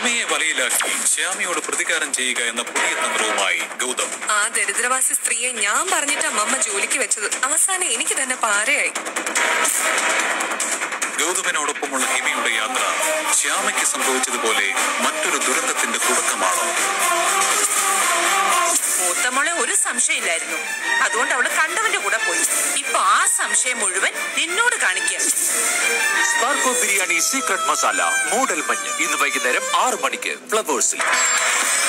ഹിമയെ വലയിലാക്കി ശ്യാമയോട് പ്രതികാരം ചെയ്യുക എന്ന പുതിയ തന്ത്രവുമായി ഗൗതം ആ ദരിദ്രവാസി സ്ത്രീയെ ഞാൻ പറഞ്ഞിട്ട് അമ്മമ്മ ജോലിക്ക് വെച്ചത് അവസാനം എനിക്ക് തന്നെ പാരയായി ഗൗതമിനോടൊപ്പമുള്ള ഹിമയുടെ യാത്ര ശ്യാമയ്ക്ക് സംഭവിച്ചതുപോലെ മറ്റൊരു ദുരന്തത്തിന്റെ തുടക്കമാണോ മൂത്തമോളെ ഒരു സംശയമില്ലായിരുന്നു അതുകൊണ്ട് അവള് കണ്ടവന്റെ കൂടെ പോയി ഇപ്പൊ ആ സംശയം മുഴുവൻ നിന്നോട് കാണിക്കുക സ്പാർക്കോ ബിരിയാണി സീക്രട്ട് മസാല മോഡൽ മഞ്ഞ് ഇന്ന് വൈകുന്നേരം ആറ് മണിക്ക് ഫ്ലവേഴ്സിൽ